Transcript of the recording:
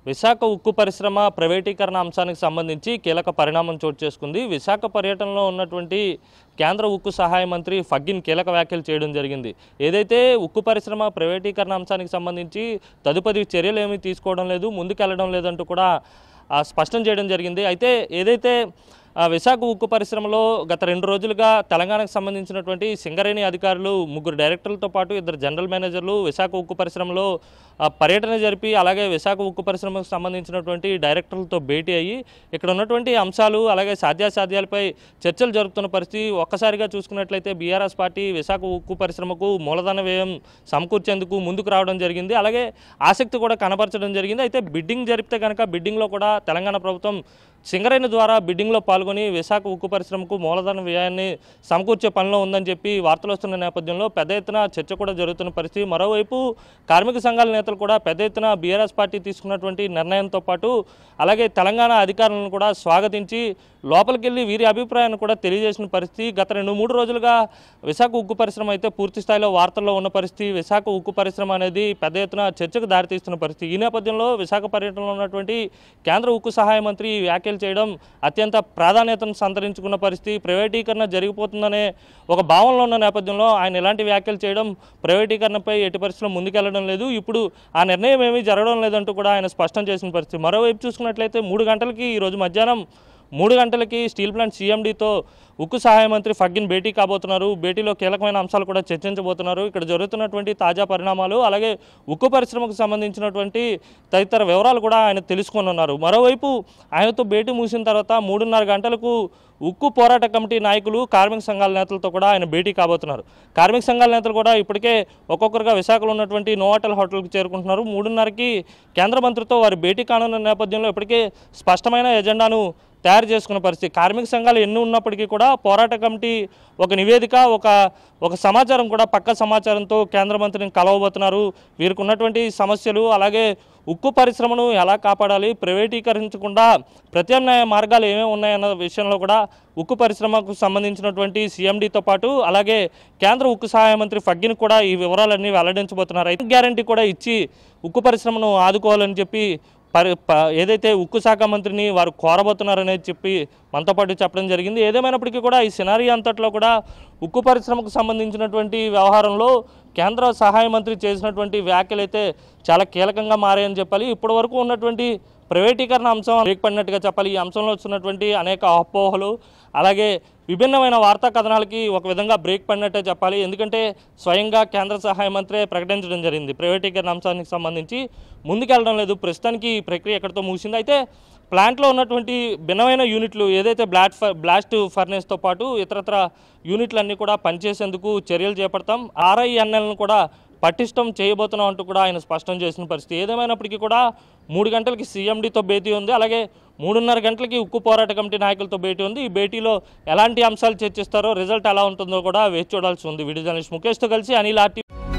విశాఖ ఉక్కు పరిశ్రమ ప్రైవేటీకరణ అంశానికి సంబంధించి కీలక పరిణామం చోటు చేసుకుంది విశాఖ పర్యటనలో ఉన్నటువంటి కేంద్ర ఉక్కు సహాయ మంత్రి ఫగ్గిన్ కీలక వ్యాఖ్యలు చేయడం జరిగింది ఏదైతే ఉక్కు పరిశ్రమ ప్రైవేటీకరణ అంశానికి సంబంధించి తదుపరి చర్యలు ఏమీ తీసుకోవడం లేదు ముందుకెళ్లడం లేదంటూ కూడా ఆ, స్పష్టం చేయడం జరిగింది అయితే ఏదైతే ఆ, విశాఖ ఉక్కు పరిశ్రమలో గత రెండు రోజులుగా తెలంగాణకు సంబంధించినటువంటి సింగరేణి అధికారులు ముగ్గురు డైరెక్టర్లతో పాటు ఇద్దరు జనరల్ మేనేజర్లు విశాఖ ఉక్కు పరిశ్రమలో ఆ, పర్యటన జరిపి అలాగే విశాఖ ఉక్కు పరిశ్రమకు సంబంధించినటువంటి డైరెక్టర్లతో భేటీ అయ్యి ఇక్కడ ఉన్నటువంటి అంశాలు అలాగే సాధ్యాసాధ్యాలపై చర్చలు జరుపుతున్న పరిస్థితి ఒక్కసారిగా చూసుకున్నట్లయితే బీఆర్ఎస్ పార్టీ విశాఖ ఉక్కు పరిశ్రమకు మూలధన వ్యయం సమకూర్చేందుకు ముందుకు రావడం జరిగింది అలాగే ఆసక్తి కూడా కనపరచడం జరిగింది అయితే బిడ్డింగ్ జరిపితే కనుక బిడ్డింగ్లో కూడా తెలంగాణ ప్రభుత్వం సింగరేణి ద్వారా బిడ్డింగ్లో పాల్గొని విశాఖ ఉక్కు పరిశ్రమకు మూలధన వ్యయాన్ని సమకూర్చే పనిలో ఉందని చెప్పి వార్తలు వస్తున్న నేపథ్యంలో పెద్ద ఎత్తున చర్చ కూడా జరుగుతున్న పరిస్థితి మరోవైపు కార్మిక సంఘాల నేతలు కూడా పెద్ద ఎత్తున బీఆర్ఎస్ పార్టీ తీసుకున్నటువంటి నిర్ణయంతో పాటు అలాగే తెలంగాణ అధికారులను కూడా స్వాగతించి లోపలికి వెళ్ళి వీరి అభిప్రాయాన్ని కూడా తెలియజేసిన పరిస్థితి గత రెండు మూడు రోజులుగా విశాఖ ఉక్కు పరిశ్రమ అయితే పూర్తి స్థాయిలో వార్తల్లో ఉన్న పరిస్థితి విశాఖ ఉక్కు పరిశ్రమ అనేది పెద్ద ఎత్తున చర్చకు దారితీస్తున్న పరిస్థితి ఈ నేపథ్యంలో విశాఖ పర్యటనలో ఉన్నటువంటి కేంద్ర ఉక్కు సహాయ మంత్రి ఈ వ్యాఖ్యలు చేయడం అత్యంత ప్రాధాన్యతను సంతరించుకున్న పరిస్థితి ప్రైవేటీకరణ జరిగిపోతుందనే ఒక భావనలో ఉన్న నేపథ్యంలో ఆయన ఇలాంటి వ్యాఖ్యలు చేయడం ప్రైవేటీకరణపై ఎట్టి పరిస్థితుల్లో ముందుకెళ్లడం లేదు ఇప్పుడు ఆ నిర్ణయం ఏమీ జరగడం లేదంటూ కూడా ఆయన స్పష్టం చేసిన పరిస్థితి మరోవైపు చూసుకున్నట్లయితే మూడు గంటలకి ఈరోజు మధ్యాహ్నం మూడు గంటలకి స్టీల్ ప్లాంట్ సీఎండీతో ఉక్కు సహాయ మంత్రి ఫగ్గిన్ భేటీ కాబోతున్నారు భేటీలో కీలకమైన అంశాలు కూడా చర్చించబోతున్నారు ఇక్కడ జరుగుతున్నటువంటి తాజా పరిణామాలు అలాగే ఉక్కు పరిశ్రమకు సంబంధించినటువంటి తదితర వివరాలు కూడా ఆయన తెలుసుకోనున్నారు మరోవైపు ఆయనతో భేటీ ముగిసిన తర్వాత మూడున్నర గంటలకు ఉక్కు పోరాట కమిటీ నాయకులు కార్మిక సంఘాల నేతలతో కూడా ఆయన భేటీ కాబోతున్నారు కార్మిక సంఘాల నేతలు కూడా ఇప్పటికే ఒక్కొక్కరుగా విశాఖలో ఉన్నటువంటి నోవాటల్ హోటల్కి చేరుకుంటున్నారు మూడున్నరకి కేంద్ర మంత్రితో వారి భేటీ కానున్న నేపథ్యంలో ఇప్పటికే స్పష్టమైన ఎజెండాను తయారు చేసుకున్న పరిస్థితి కార్మిక సంఘాలు ఎన్ని ఉన్నప్పటికీ కూడా పోరాట కమిటీ ఒక నివేదిక ఒక ఒక సమాచారం కూడా పక్క సమాచారంతో కేంద్ర మంత్రిని కలవబోతున్నారు వీరికి ఉన్నటువంటి సమస్యలు అలాగే ఉక్కు పరిశ్రమను ఎలా కాపాడాలి ప్రైవేటీకరించకుండా ప్రత్యామ్నాయ మార్గాలు ఏమేమి ఉన్నాయన్న విషయంలో కూడా ఉక్కు పరిశ్రమకు సంబంధించినటువంటి సీఎండీతో పాటు అలాగే కేంద్ర ఉక్కు సహాయ మంత్రి ఫగ్గిని కూడా ఈ వివరాలన్నీ వెల్లడించబోతున్నారు అయితే గ్యారంటీ కూడా ఇచ్చి ఉక్కు పరిశ్రమను ఆదుకోవాలని చెప్పి పరి ప- ఏదైతే ఉక్కు శాఖ మంత్రిని వారు కోరబోతున్నారనేది చెప్పి మనతో పాటు చెప్పడం జరిగింది ఏదేమైనప్పటికీ కూడా ఈ సినారీ అంతట్లో కూడా ఉక్కు పరిశ్రమకు సంబంధించినటువంటి వ్యవహారంలో కేంద్ర సహాయ మంత్రి చేసినటువంటి వ్యాఖ్యలు అయితే చాలా కీలకంగా మారాయని చెప్పాలి ఇప్పటి వరకు ఉన్నటువంటి ప్రైవేటీకరణ అంశం బ్రేక్ పడినట్టుగా చెప్పాలి ఈ అంశంలో వస్తున్నటువంటి అనేక అపోహలు అలాగే విభిన్నమైన వార్తా కథనాలకి ఒక విధంగా బ్రేక్ పడినట్టే చెప్పాలి ఎందుకంటే స్వయంగా కేంద్ర సహాయ మంత్రి ప్రకటించడం జరిగింది ప్రైవేటీకరణ అంశానికి సంబంధించి ముందుకెళ్ళడం లేదు ప్రస్తుతానికి ఈ ప్రక్రియ ఎక్కడితో ముగిసింది అయితే ప్లాంట్లో ఉన్నటువంటి భిన్నమైన యూనిట్లు ఏదైతే బ్లాట్ ఫ బ్లాస్ట్ ఫర్నేస్తో పాటు ఇతరత్ర యూనిట్లన్నీ కూడా పనిచేసేందుకు చర్యలు చేపడతాం ఆర్ఐఎన్ఎల్ను కూడా పటిష్టం చేయబోతున్నాం అంటూ కూడా ఆయన స్పష్టం చేసిన పరిస్థితి ఏదేమైనప్పటికీ కూడా మూడు గంటలకి సీఎండీతో భేటీ ఉంది అలాగే మూడున్నర గంటలకి ఉక్కు పోరాట కమిటీ నాయకులతో భేటీ ఉంది ఈ భేటీలో ఎలాంటి అంశాలు చర్చిస్తారో రిజల్ట్ ఎలా ఉంటుందో కూడా వేచి చూడాల్సి ఉంది వీడియో జర్నలిస్ట్ ముఖేష్తో కలిసి అనిల్ ఆర్టీ